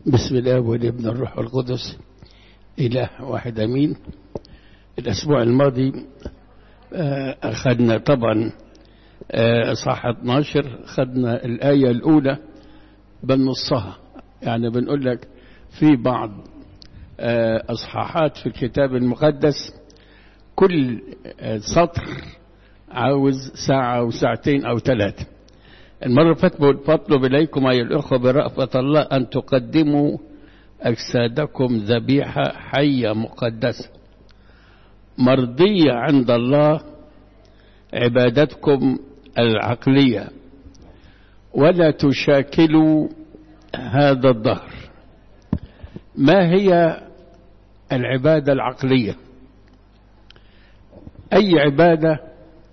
بسم الله والابن الروح القدس إله واحد أمين الأسبوع الماضي أخذنا طبعا صح 12 أخذنا الآية الأولى بنصها يعني بنقول لك في بعض أصحاحات في الكتاب المقدس كل سطر عاوز ساعة أو ساعتين أو ثلاثة المرة فاتت فاطلب إليكم أيها الأخوة برأفة الله أن تقدموا أجسادكم ذبيحة حية مقدسة مرضية عند الله عبادتكم العقلية ولا تشاكلوا هذا الظهر ما هي العبادة العقلية أي عبادة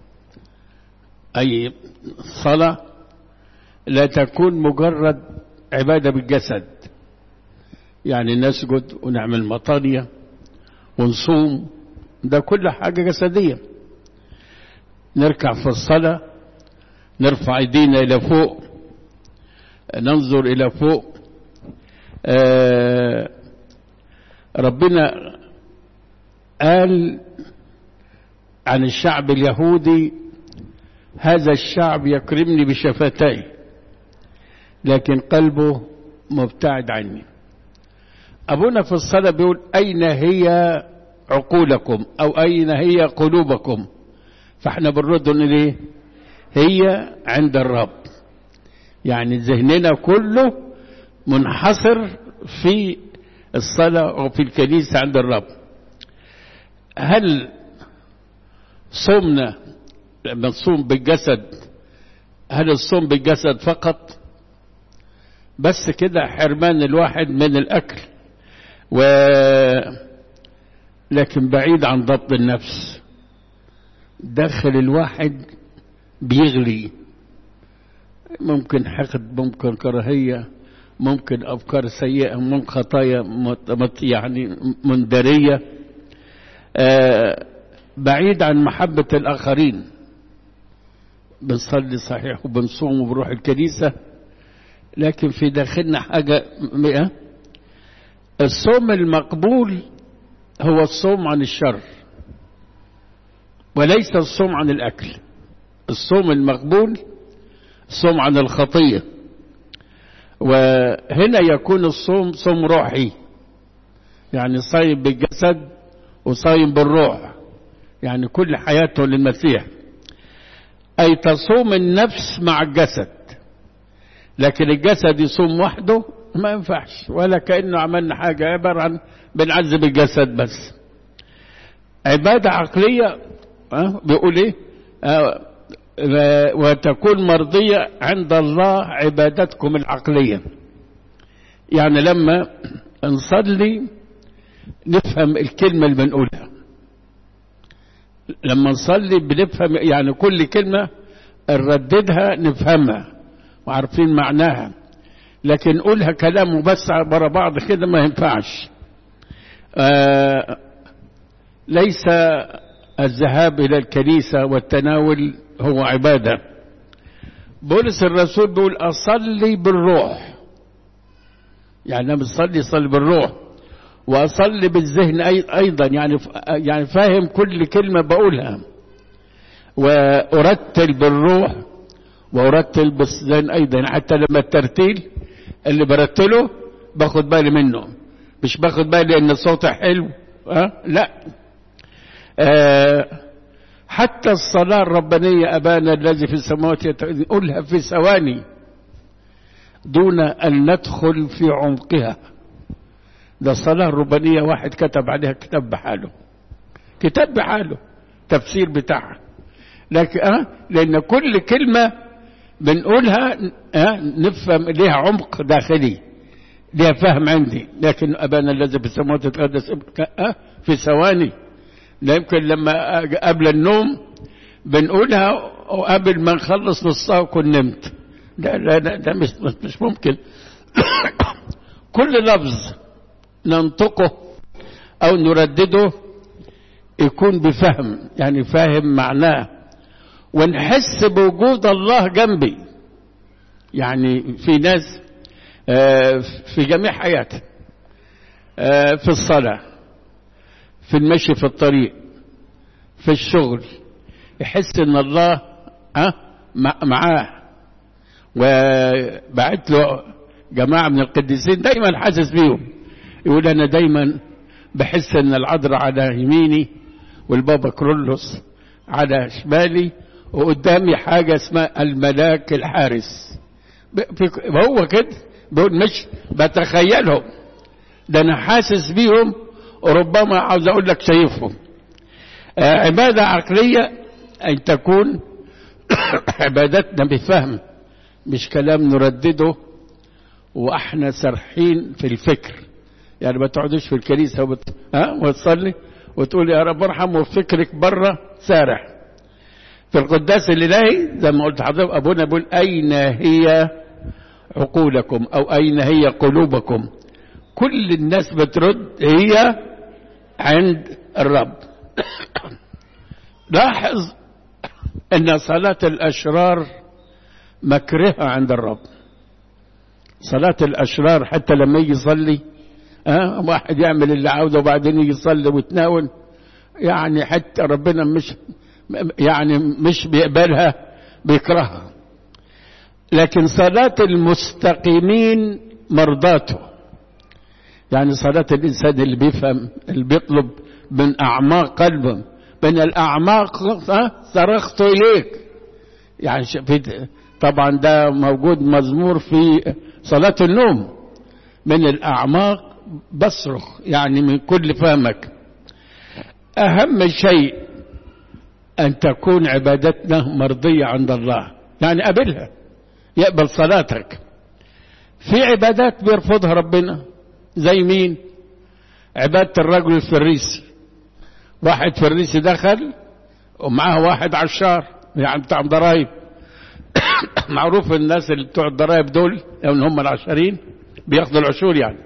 أي صلاة لا تكون مجرد عبادة بالجسد يعني نسجد ونعمل مطانية ونصوم ده كل حاجة جسدية نركع في الصلاة نرفع ايدينا إلى فوق ننظر إلى فوق آه ربنا قال عن الشعب اليهودي هذا الشعب يكرمني بشفتيه لكن قلبه مبتعد عني أبونا في الصلاة بيقول أين هي عقولكم أو أين هي قلوبكم فاحنا بنرد ليه هي عند الرب يعني ذهننا كله منحصر في الصلاة وفي الكنيسة عند الرب هل صومنا لما نصوم بالجسد هل الصوم بالجسد فقط بس كده حرمان الواحد من الأكل و لكن بعيد عن ضبط النفس داخل الواحد بيغلي ممكن حقد ممكن كراهية ممكن أفكار سيئة ممكن خطايا يعني مندرية آه بعيد عن محبة الآخرين بنصلي صحيح وبنصوم وبنروح الكنيسة لكن في داخلنا حاجة مئة الصوم المقبول هو الصوم عن الشر وليس الصوم عن الأكل الصوم المقبول الصوم عن الخطية وهنا يكون الصوم صوم روحي يعني صايم بالجسد وصايم بالروح يعني كل حياته للمسيح أي تصوم النفس مع الجسد لكن الجسد يصوم وحده ما ينفعش ولا كأنه عملنا حاجة عبارة عن بنعذب الجسد بس عبادة عقلية أه بيقول ايه أه وتكون مرضية عند الله عبادتكم العقلية يعني لما نصلي نفهم الكلمة اللي بنقولها لما نصلي بنفهم يعني كل كلمة نرددها نفهمها وعارفين معناها لكن نقولها كلام وبس برا بعض كده ما ينفعش آه ليس الذهاب إلى الكنيسة والتناول هو عبادة بولس الرسول بيقول أصلي بالروح يعني أنا بصلي صلي بالروح وأصلي بالذهن أيضا يعني يعني فاهم كل كلمة بقولها وأرتل بالروح وأرتل بالذهن أيضا حتى لما الترتيل اللي برتله باخد بالي منه مش باخد بالي ان الصوت حلو أه؟ لا أه حتى الصلاة الربانية أبانا الذي في السماوات يقولها في ثواني دون أن ندخل في عمقها ده الصلاة الربانية واحد كتب عليها كتاب بحاله كتاب بحاله تفسير بتاعها لكن أه لأن كل كلمة بنقولها أه نفهم ليها عمق داخلي ليها فهم عندي لكن أبانا الذي في السماوات يتقدس أه في ثواني لا يمكن لما قبل النوم بنقولها وقبل ما نخلص نصها كن نمت لا لا لا ده مش مش ممكن كل لفظ ننطقه او نردده يكون بفهم يعني فاهم معناه ونحس بوجود الله جنبي يعني في ناس آه، في جميع حياته آه، في الصلاة في المشي في الطريق في الشغل يحس ان الله ها مع- معاه وبعت له جماعة من القديسين دايما حاسس بيهم يقول انا دايما بحس ان العذراء على يميني والبابا كرولوس على شمالي وقدامي حاجة اسمها الملاك الحارس ب- في- هو كده بيقول مش بتخيلهم ده انا حاسس بيهم وربما عاوز اقول لك شايفهم آه، عبادة عقلية ان تكون عبادتنا بفهم مش كلام نردده واحنا سرحين في الفكر يعني ما تقعدوش في الكنيسة وبت... ها وتصلي وتقول يا رب ارحم وفكرك بره سارح في القداس الإلهي زي ما قلت حضرتك أبونا بيقول أين هي عقولكم أو أين هي قلوبكم كل الناس بترد هي عند الرب لاحظ أن صلاة الأشرار مكرهة عند الرب صلاة الأشرار حتى لما يجي يصلي ها واحد يعمل اللي عاوزه وبعدين يجي يصلي ويتناول يعني حتى ربنا مش يعني مش بيقبلها بيكرهها لكن صلاة المستقيمين مرضاته يعني صلاة الإنسان اللي بيفهم اللي بيطلب من أعماق قلبه من الأعماق ها، صرخت إليك يعني ش- في طبعا ده موجود مزمور في صلاة النوم من الأعماق بصرخ يعني من كل فهمك أهم شيء أن تكون عبادتنا مرضية عند الله يعني قبلها يقبل صلاتك في عبادات بيرفضها ربنا زي مين عبادة الرجل الفريسي واحد فريسي دخل ومعاه واحد عشار يعني بتاع ضرايب معروف الناس اللي بتوع الضرايب دول ان هم العشرين بياخدوا العشور يعني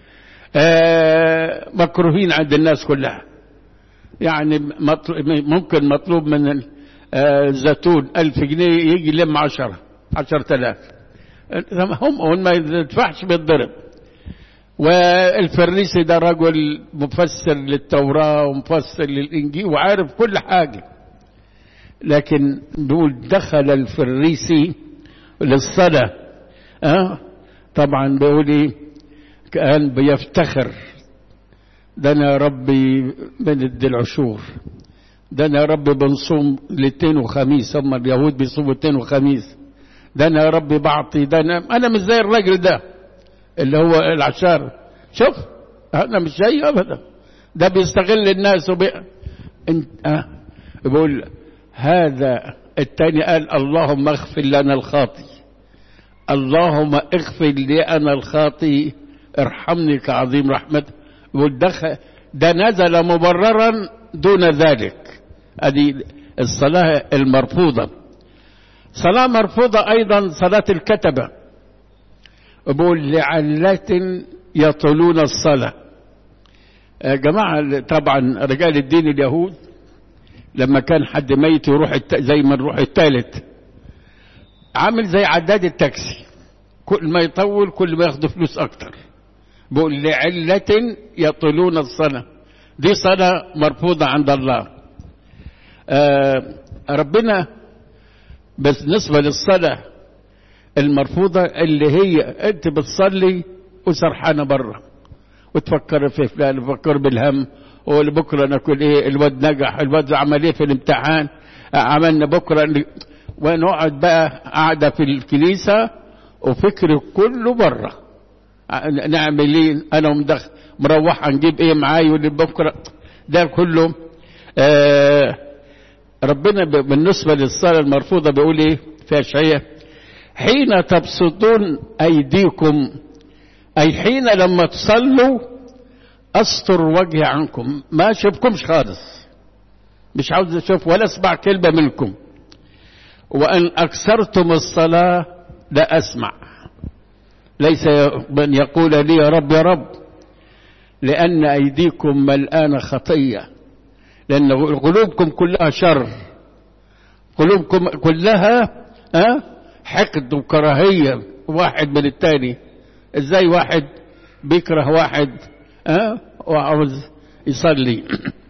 آه مكروهين عند الناس كلها يعني مطلوب ممكن مطلوب من ال- آه، الزيتون ألف جنيه يجي يلم عشرة عشرة آلاف هم هم ما يدفعش بيتضرب والفريسي ده رجل مفسر للتوراة ومفسر للإنجيل وعارف كل حاجة لكن بيقول دخل الفريسي للصلاة أه؟ طبعا بيقول إيه كان بيفتخر ده انا يا ربي بندي العشور ده انا يا ربي بنصوم الاثنين وخميس هم اليهود بيصوموا الاثنين وخميس ده انا يا ربي بعطي ده انا انا مش زي الراجل ده اللي هو العشار شوف انا مش زيه ابدا ده بيستغل الناس وبي... انت آه. بيقول هذا التاني قال اللهم اغفر لنا الخاطي اللهم اغفر لي انا الخاطي ارحمني كعظيم رحمتك يقول دخل ده نزل مبررا دون ذلك هذه الصلاة المرفوضة صلاة مرفوضة أيضا صلاة الكتبة بقول لعلة يطلون الصلاة يا جماعة طبعا رجال الدين اليهود لما كان حد ميت يروح الت... زي ما نروح التالت عامل زي عداد التاكسي كل ما يطول كل ما ياخدوا فلوس أكتر بقول لعلة يطلون الصلاة دي صلاة مرفوضة عند الله آه ربنا بس بالنسبة للصلاة المرفوضة اللي هي انت بتصلي وسرحانة بره وتفكر في فلان وتفكر بالهم بكرة ناكل ايه الواد نجح الواد عمل ايه في الامتحان عملنا بكرة ونقعد بقى قاعدة في الكنيسة وفكري كله بره نعمل ايه انا ومدخل مروح نجيب ايه معاي واللي بكره ده كله آه ربنا بالنسبة للصلاة المرفوضة بيقول ايه في اشعياء حين تبسطون ايديكم اي حين لما تصلوا استر وجهي عنكم ما اشوفكمش خالص مش عاوز اشوف ولا اسمع كلمة منكم وان اكثرتم الصلاة لا اسمع ليس من يقول لي يا رب يا رب لأن أيديكم ملآن خطية لأن قلوبكم كلها شر قلوبكم كلها أه؟ حقد وكراهية واحد من الثاني ازاي واحد بيكره واحد ها وعاوز يصلي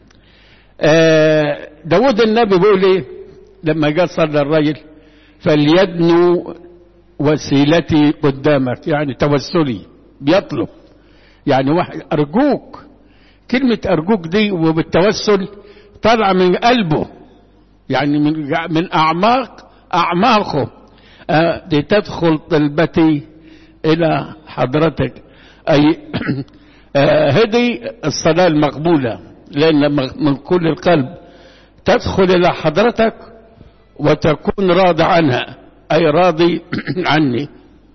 آه داود النبي بيقول ايه لما جاء صلى الرجل فليدنو وسيلتي قدامك يعني توسلي بيطلب يعني واحد ارجوك كلمة ارجوك دي وبالتوسل طالعة من قلبه يعني من من اعماق اعماقه آه دي تدخل طلبتي الى حضرتك اي آه هذه الصلاة المقبولة لان من كل القلب تدخل الى حضرتك وتكون راضي عنها اي راضي عني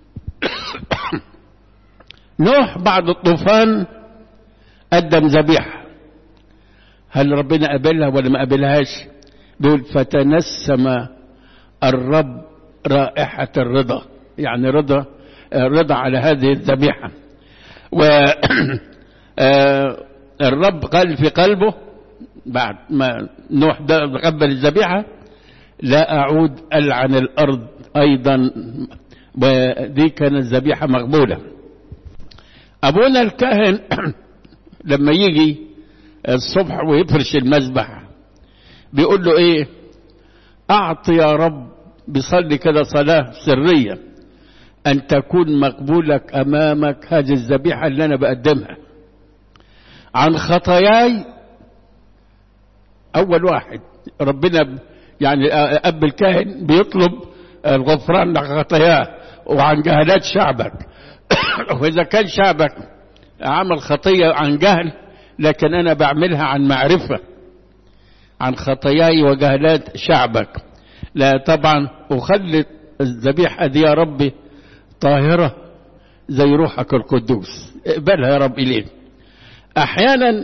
نوح بعد الطوفان قدم ذبيحه هل ربنا قبلها ولا ما قبلهاش بيقول فتنسم الرب رائحة الرضا يعني رضا رضا على هذه الذبيحة و الرب قال في قلبه بعد ما نوح قبل الذبيحة لا أعود ألعن الأرض أيضا ودي كانت ذبيحة مقبولة أبونا الكاهن لما يجي الصبح ويفرش المذبح بيقول له ايه اعط يا رب بيصلي كده صلاة سرية ان تكون مقبولك امامك هذه الذبيحة اللي انا بقدمها عن خطاياي اول واحد ربنا يعني اب الكاهن بيطلب الغفران عن خطاياه وعن جهلات شعبك واذا كان شعبك عمل خطية عن جهل لكن أنا بعملها عن معرفة عن خطاياي وجهلات شعبك لا طبعا وخلت الذبيحة دي يا ربي طاهرة زي روحك القدوس اقبلها يا رب إليه أحيانا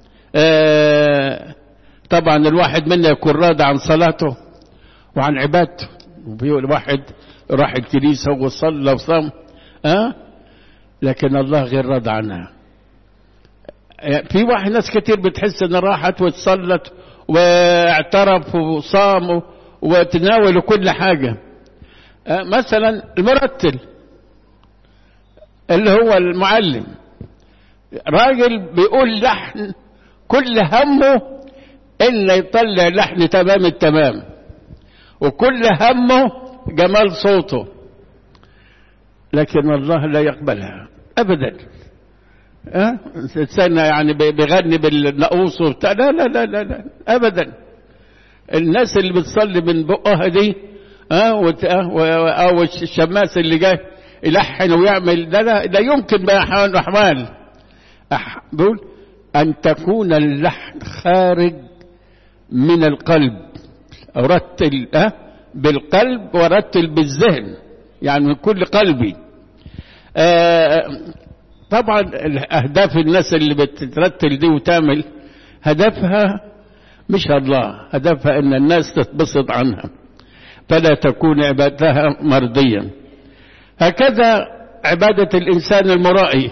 آه طبعا الواحد منا يكون راضي عن صلاته وعن عبادته وبيقول واحد راح الكنيسة وصلى وصام أه؟ لكن الله غير راضي عنها في واحد ناس كتير بتحس ان راحت واتصلت واعترف وصام وتناول كل حاجة مثلا المرتل اللي هو المعلم راجل بيقول لحن كل همه انه يطلع لحن تمام التمام وكل همه جمال صوته لكن الله لا يقبلها ابدا أه؟ استنى يعني بيغني بالنقوص وبتاع لا لا لا لا, لا. ابدا الناس اللي بتصلي من بقها دي ها أه؟ او الشماس اللي جاي يلحن ويعمل لا لا لا يمكن بأحوال احوال أح... بيقول ان تكون اللحن خارج من القلب رتل أه؟ بالقلب ورتل بالذهن يعني من كل قلبي آه طبعا اهداف الناس اللي بترتل دي وتعمل هدفها مش الله هدفها ان الناس تتبسط عنها فلا تكون عبادتها مرضيا هكذا عبادة الإنسان المرائي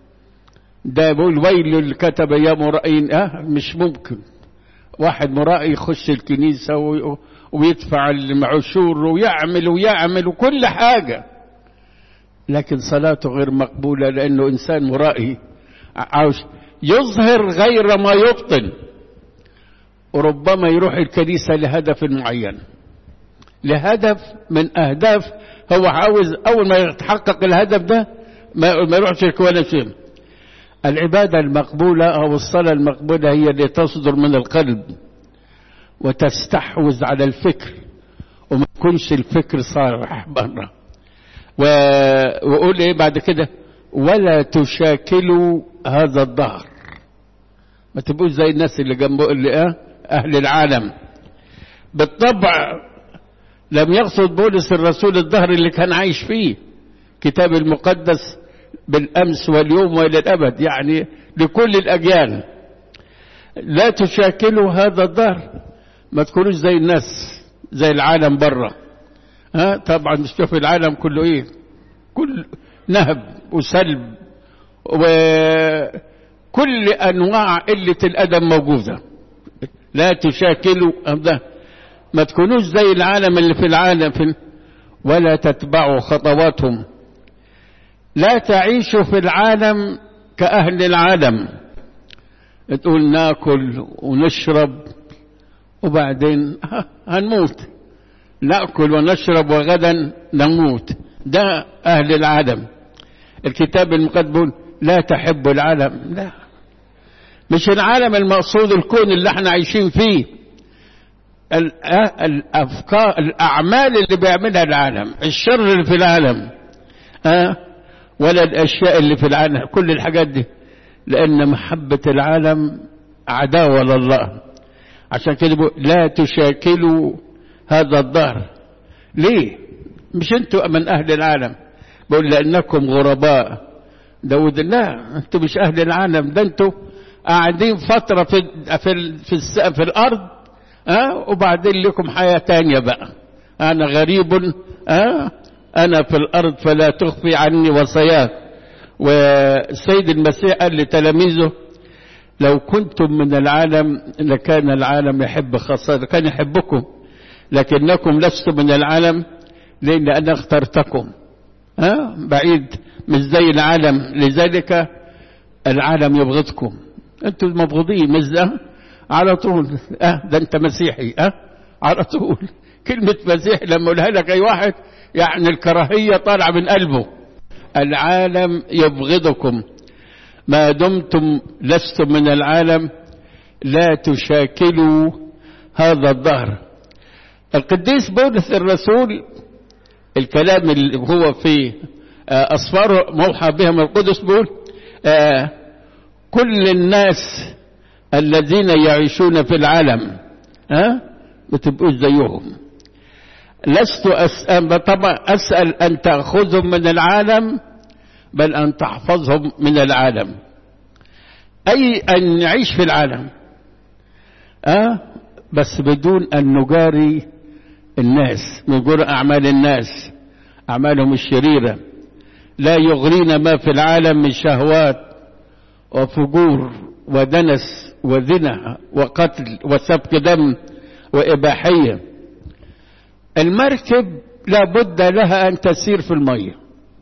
ده بيقول ويل الكتب يا مرائين أه مش ممكن واحد مرائي يخش الكنيسة ويدفع المعشور ويعمل ويعمل وكل حاجة لكن صلاته غير مقبولة لأنه إنسان مرائي عاوز يظهر غير ما يبطن وربما يروح الكنيسة لهدف معين لهدف من أهداف هو عاوز أول ما يتحقق الهدف ده ما يروحش ولا شيء العبادة المقبولة أو الصلاة المقبولة هي اللي تصدر من القلب وتستحوذ على الفكر وما يكونش الفكر صالح بره وقول ايه بعد كده ولا تشاكلوا هذا الظهر ما تبقوش زي الناس اللي جنبه اللي اه اهل العالم بالطبع لم يقصد بولس الرسول الظهر اللي كان عايش فيه كتاب المقدس بالامس واليوم والى الابد يعني لكل الاجيال لا تشاكلوا هذا الظهر ما تكونوش زي الناس زي العالم بره ها طبعا شوف العالم كله ايه كل نهب وسلب وكل انواع قله الادب موجوده لا تشاكلوا ده ما تكونوش زي العالم اللي في العالم في ولا تتبعوا خطواتهم لا تعيشوا في العالم كأهل العالم تقول ناكل ونشرب وبعدين هنموت ناكل ونشرب وغدا نموت ده اهل العالم الكتاب المقدس بيقول لا تحب العالم لا مش العالم المقصود الكون اللي احنا عايشين فيه الافكار الاعمال اللي بيعملها العالم الشر اللي في العالم أه؟ ولا الاشياء اللي في العالم كل الحاجات دي لان محبه العالم عداوه لله عشان كده بقول لا تشاكلوا هذا الظهر ليه مش انتوا من اهل العالم بقول لانكم غرباء داود لا انتوا مش اهل العالم ده انتوا قاعدين فتره في في في, الس... في الارض ها أه؟ وبعدين لكم حياه تانية بقى انا غريب أه؟ انا في الارض فلا تخفي عني وصاياك والسيد المسيح قال لتلاميذه لو كنتم من العالم لكان العالم يحب خاصة كان يحبكم لكنكم لستم من العالم لأن أنا اخترتكم ها بعيد مش زي العالم لذلك العالم يبغضكم انتم مبغوضين مش ده على طول اه ده انت مسيحي اه على طول كلمة مسيح لما اقولها لك اي واحد يعني الكراهية طالعة من قلبه العالم يبغضكم ما دمتم لستم من العالم لا تشاكلوا هذا الظهر القديس بولس الرسول الكلام اللي هو في أصفار موحى بها من القدس بيقول كل الناس الذين يعيشون في العالم ها ما تبقوش زيهم لست أسأل طبعا أسأل أن تأخذهم من العالم بل أن تحفظهم من العالم أي أن نعيش في العالم أه بس بدون أن نجاري الناس نجور أعمال الناس أعمالهم الشريرة لا يغرينا ما في العالم من شهوات وفجور ودنس وزنا وقتل وسفك دم وإباحية المركب لابد لها أن تسير في الميه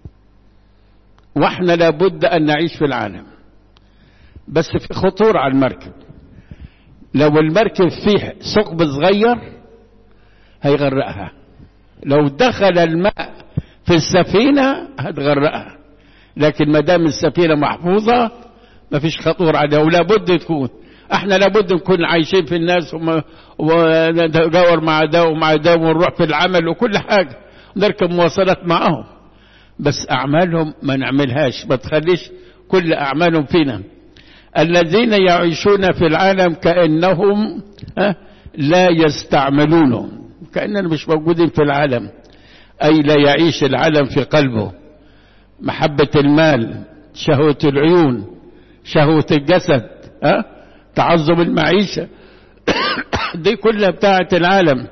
واحنا لابد ان نعيش في العالم بس في خطورة على المركب لو المركب فيه ثقب صغير هيغرقها لو دخل الماء في السفينة هتغرقها لكن ما دام السفينة محفوظة ما فيش خطورة عليها ولابد تكون احنا لابد نكون عايشين في الناس وندور مع ده ومع ده ونروح في العمل وكل حاجة نركب مواصلات معاهم بس أعمالهم ما نعملهاش ما تخليش كل أعمالهم فينا الذين يعيشون في العالم كأنهم لا يستعملونه كأننا مش موجودين في العالم أي لا يعيش العالم في قلبه محبة المال شهوة العيون شهوة الجسد أه؟ تعظم المعيشة دي كلها بتاعت العالم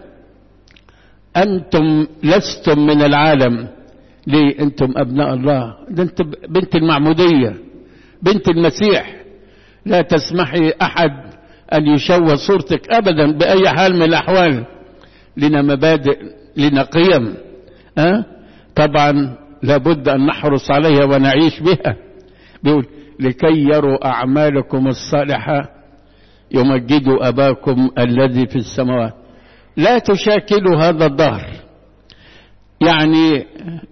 أنتم لستم من العالم ليه أنتم أبناء الله ده أنت بنت المعمودية بنت المسيح لا تسمحي أحد أن يشوه صورتك أبدا بأي حال من الأحوال لنا مبادئ لنا قيم أه؟ طبعا لابد أن نحرص عليها ونعيش بها بيقول لكي يروا أعمالكم الصالحة يمجدوا أباكم الذي في السماوات لا تشاكلوا هذا الظهر يعني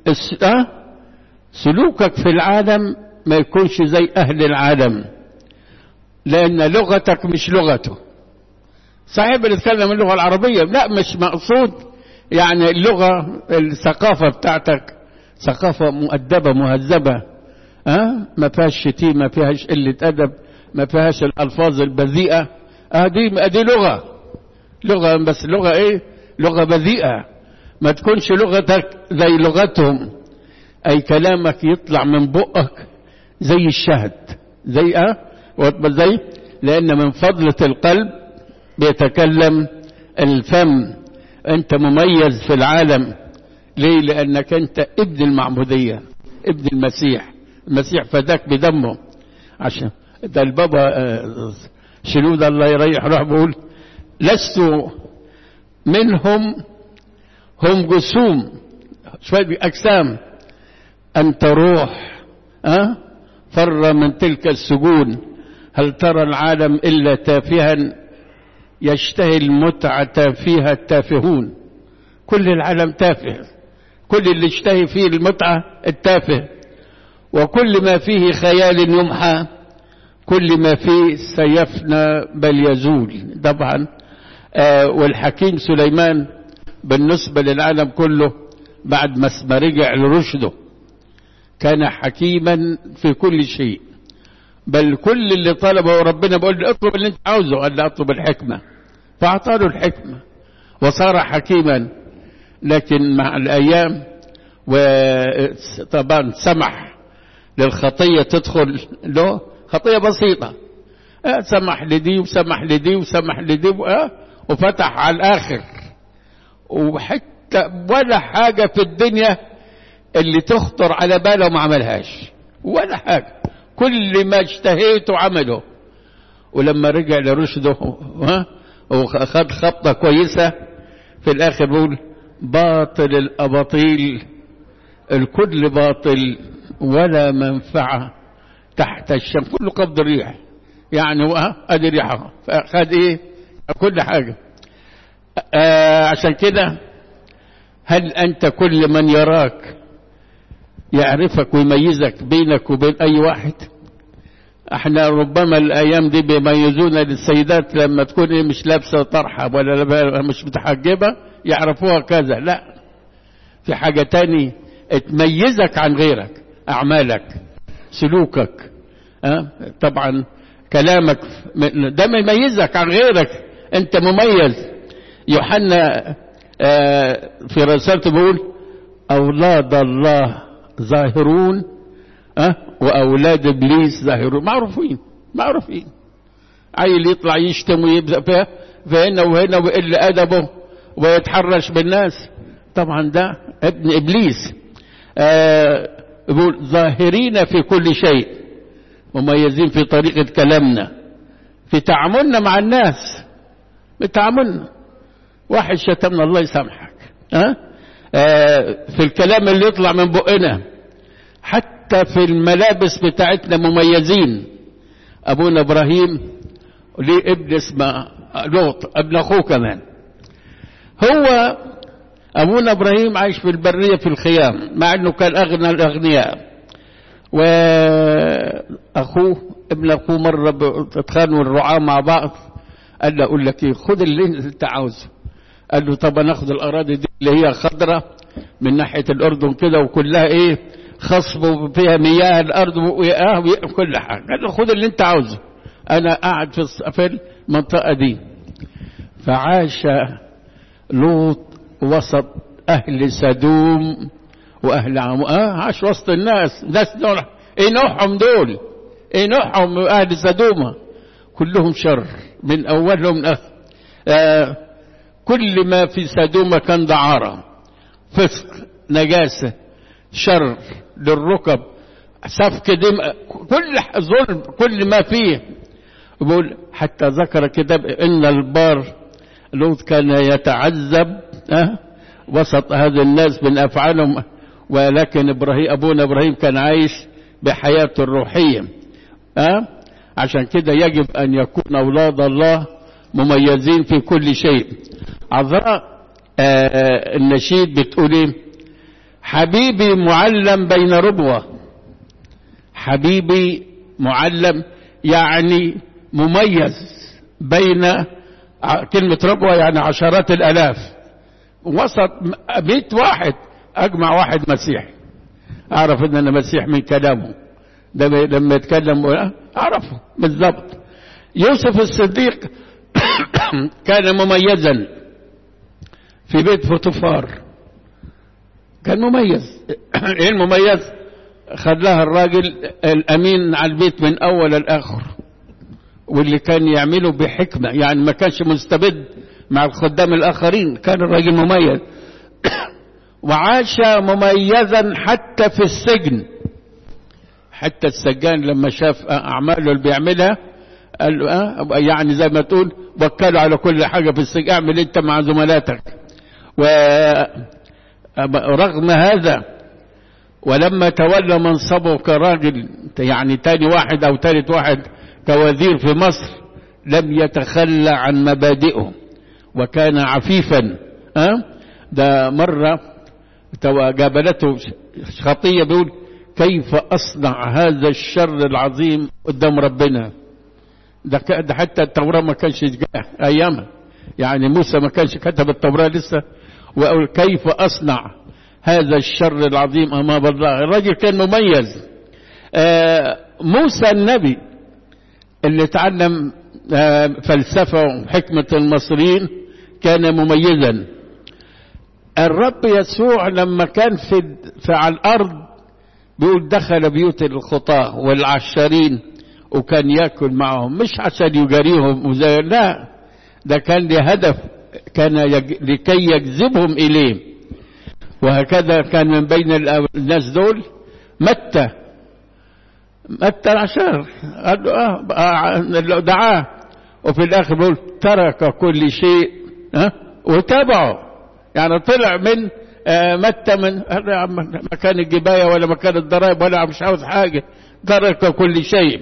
سلوكك في العالم ما يكونش زي أهل العالم لأن لغتك مش لغته صحيح بنتكلم اللغة العربية لا مش مقصود يعني اللغة الثقافة بتاعتك ثقافة مؤدبة مهذبة أه؟ ما فيهاش شتيمة ما فيهاش قلة أدب ما فيهاش الألفاظ البذيئة أه دي دي لغة لغة بس لغة إيه؟ لغة بذيئة ما تكونش لغتك زي لغتهم أي كلامك يطلع من بقك زي الشهد زي أه؟ زي لأن من فضلة القلب بيتكلم الفم أنت مميز في العالم ليه؟ لأنك أنت ابن المعمودية ابن المسيح المسيح فداك بدمه عشان ده البابا شنود الله يريح روح بيقول لست منهم هم جسوم شوية أجسام أنت روح أه؟ فر من تلك السجون هل ترى العالم إلا تافها يشتهي المتعة فيها التافهون كل العالم تافه كل اللي اشتهي فيه المتعة التافه وكل ما فيه خيال يمحى كل ما فيه سيفنى بل يزول طبعا آه والحكيم سليمان بالنسبة للعالم كله بعد ما رجع لرشده كان حكيما في كل شيء بل كل اللي طلبه ربنا بيقول له اطلب اللي انت عاوزه قال له اطلب الحكمة فاعطاه الحكمة وصار حكيما لكن مع الايام وطبعا سمح للخطية تدخل له خطية بسيطة أه سمح لدي وسمح لدي وسمح لدي أه وفتح على الآخر وحتى ولا حاجة في الدنيا اللي تخطر على باله ما عملهاش ولا حاجة كل ما اشتهيته عمله ولما رجع لرشده ها وخد خبطة كويسة في الآخر بيقول باطل الأباطيل الكل باطل ولا منفعة تحت الشمس كله قبض الريح يعني ادي ريحه فخد ايه كل حاجة آه عشان كده هل انت كل من يراك يعرفك ويميزك بينك وبين اي واحد احنا ربما الايام دي بيميزونا للسيدات لما تكون ايه مش لابسه طرحه ولا مش متحجبه يعرفوها كذا لا في حاجه تاني تميزك عن غيرك اعمالك سلوكك أه؟ طبعا كلامك ده يميزك عن غيرك انت مميز يوحنا أه في رسالته بيقول اولاد الله ظاهرون أه؟ واولاد ابليس ظاهرون معروفين معروفين عيل يطلع يشتم ويبدا فيها فهنا وهنا ويقل ادبه ويتحرش بالناس طبعا ده ابن ابليس آه يقول ظاهرين في كل شيء مميزين في طريقة كلامنا في تعاملنا مع الناس بتعاملنا واحد شتمنا الله يسامحك أه؟ آه في الكلام اللي يطلع من بقنا حتى في الملابس بتاعتنا مميزين ابونا ابراهيم ليه ابن اسمه لوط ابن اخوه كمان هو ابونا ابراهيم عايش في البريه في الخيام مع انه كان اغنى الاغنياء واخوه ابن اخوه مره اتخانقوا الرعاه مع بعض قال له اقول لك ايه خد اللي انت عاوزه قال له طب ناخد الاراضي دي اللي هي خضراء من ناحيه الاردن كده وكلها ايه خصب وفيها مياه الارض وكل حاجه قال له خد اللي انت عاوزه انا قاعد في في المنطقه دي فعاش لوط وسط أهل سدوم وأهل عمو آه عاش وسط الناس ناس دول إيه نوعهم دول إيه نوعهم أهل سدوم كلهم شر من أولهم آخر آه كل ما في سدوم كان دعارة فسق نجاسة شر للركب سفك دماء كل ظلم كل ما فيه يقول حتى ذكر كتاب ان البار لوط كان يتعذب أه؟ وسط هذا الناس من افعالهم ولكن ابراهيم ابونا ابراهيم كان عايش بحياته الروحيه أه؟ عشان كده يجب ان يكون اولاد الله مميزين في كل شيء عذراء آه النشيد بتقول ايه حبيبي معلم بين ربوه حبيبي معلم يعني مميز بين كلمة ربوة يعني عشرات الآلاف وسط مئة واحد أجمع واحد مسيحي أعرف إن أنا مسيح من كلامه ده لما يتكلم أعرفه بالضبط يوسف الصديق كان مميزا في بيت فوتوفار كان مميز ايه المميز خلاها الراجل الامين على البيت من اول لاخر واللي كان يعمله بحكمه يعني ما كانش مستبد مع الخدام الاخرين كان الراجل مميز وعاش مميزا حتى في السجن حتى السجان لما شاف اعماله اللي بيعملها قال له أه يعني زي ما تقول وكله على كل حاجه في السجن اعمل انت مع زملاتك ورغم هذا ولما تولى منصبه كراجل يعني تاني واحد او تالت واحد كوزير في مصر لم يتخلى عن مبادئه وكان عفيفا أه؟ ده مرة جابلته خطية بيقول كيف أصنع هذا الشر العظيم قدام ربنا ده, ده حتى التوراة ما كانش أيامها يعني موسى ما كانش كتب التوراة لسه وأقول كيف أصنع هذا الشر العظيم أمام الله الراجل كان مميز آه موسى النبي اللي تعلم آه فلسفة وحكمة المصريين كان مميزا الرب يسوع لما كان في, في على الأرض بيقول دخل بيوت الخطاة والعشارين وكان ياكل معهم مش عشان يجاريهم وزي لا ده كان لهدف كان يج... لكي يجذبهم إليه وهكذا كان من بين الناس دول متى متى العشار قال له اه دعاه وفي الآخر بيقول ترك كل شيء ها وتابعه يعني طلع من آه متى من مكان الجباية ولا مكان الضرائب ولا مش عاوز حاجة ترك كل شيء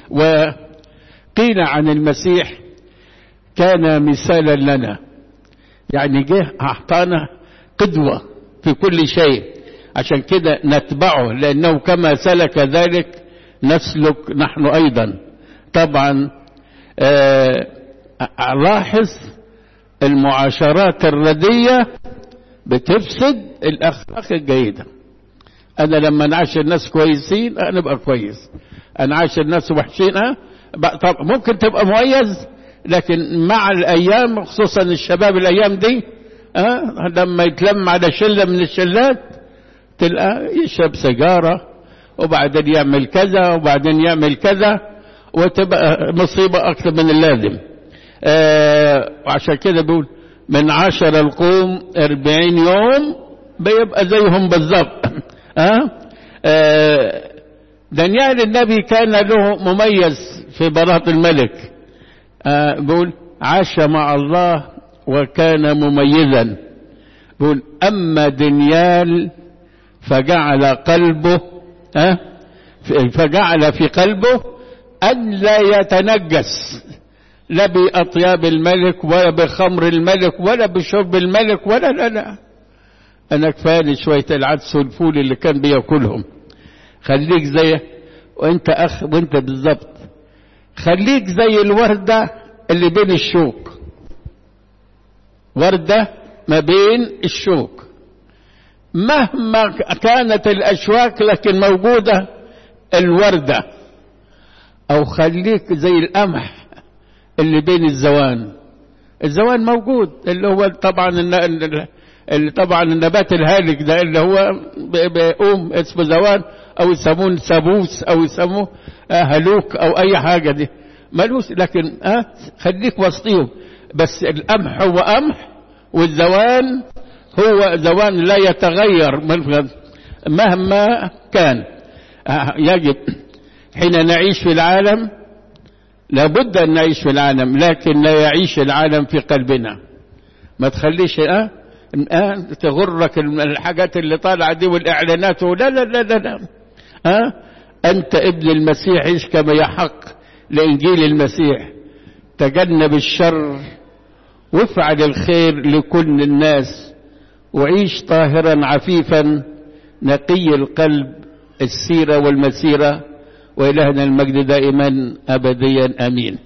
وقيل عن المسيح كان مثالا لنا يعني جه أعطانا قدوة في كل شيء عشان كده نتبعه لأنه كما سلك ذلك نسلك نحن أيضا طبعا آه لاحظ المعاشرات الردية بتفسد الأخلاق الجيدة أنا لما نعاشر الناس كويسين أنا أبقى كويس أنا عاشر الناس وحشين أه طب ممكن تبقى مميز لكن مع الأيام خصوصا الشباب الأيام دي أه لما يتلم على شلة من الشلات تلقى يشرب سيجارة وبعدين يعمل كذا وبعدين يعمل كذا وتبقى مصيبة أكثر من اللازم آه وعشان كده بيقول من عشر القوم أربعين يوم بيبقى زيهم بالظبط آه؟ آه دانيال النبي كان له مميز في بلاط الملك آه بيقول عاش مع الله وكان مميزا بيقول أما دانيال فجعل قلبه آه فجعل في قلبه أن لا يتنجس لا بأطياب الملك ولا بخمر الملك ولا بشرب الملك ولا لا لا أنا كفاني شوية العدس والفول اللي كان بياكلهم خليك زي وانت أخ وانت بالظبط خليك زي الوردة اللي بين الشوك وردة ما بين الشوك مهما كانت الأشواك لكن موجودة الوردة أو خليك زي القمح اللي بين الزوان الزوان موجود اللي هو طبعا اللي طبعا النبات الهالك ده اللي هو بيقوم اسمه زوان او يسموه سابوس او يسموه هلوك او اي حاجه دي ملوس لكن اه خليك وسطيهم بس القمح هو قمح والزوان هو زوان لا يتغير مهما كان يجب حين نعيش في العالم لابد أن نعيش في العالم لكن لا يعيش العالم في قلبنا ما تخليش أه, أه تغرك الحاجات اللي طالعة دي والإعلانات لا لا لا لا, لا. أه أنت ابن المسيح عيش كما يحق لإنجيل المسيح تجنب الشر وافعل الخير لكل الناس وعيش طاهرا عفيفا نقي القلب السيرة والمسيرة وإلهنا المجد دائما أبديا أمين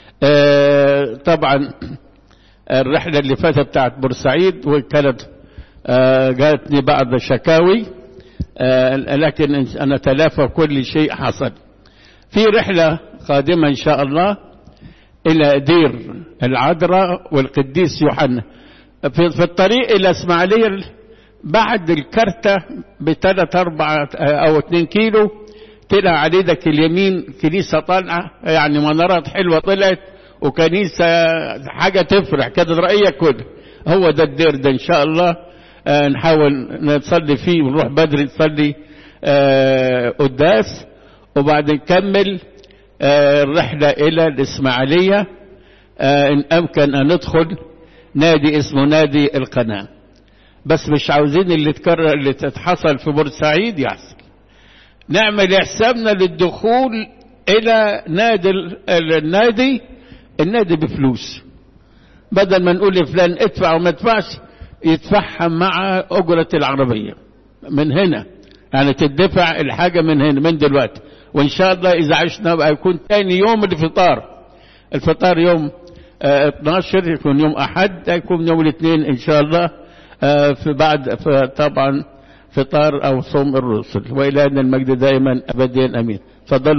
آه طبعا الرحلة اللي فاتت بتاعت بورسعيد وكانت آه جاتني بعض شكاوي آه لكن أنا تلافى كل شيء حصل في رحلة قادمة إن شاء الله إلى دير العذراء والقديس يوحنا في, في الطريق إلى إسماعيلية بعد الكرتة بثلاث أربعة أو اثنين كيلو طلع على ايدك اليمين كنيسة طالعة يعني منارات حلوة طلعت وكنيسة حاجة تفرح كانت رأيك كده هو ده الدير ده إن شاء الله آه نحاول نصلي فيه ونروح بدري نصلي آه قداس وبعد نكمل آه الرحلة إلى الإسماعيلية آه إن أمكن أن ندخل نادي اسمه نادي القناة بس مش عاوزين اللي تكرر اللي تتحصل في بورسعيد يحصل نعمل حسابنا للدخول الى نادي النادي النادي بفلوس بدل ما نقول لفلان ادفع وما ادفعش يدفعها مع اجرة العربية من هنا يعني تدفع الحاجة من هنا من دلوقتي وان شاء الله اذا عشنا بقى يكون تاني يوم الفطار الفطار يوم اه 12 يكون يوم احد يكون يوم الاثنين ان شاء الله اه في بعد طبعا فطار او صوم الرسل والى ان المجد دائما ابديا امين تفضلوا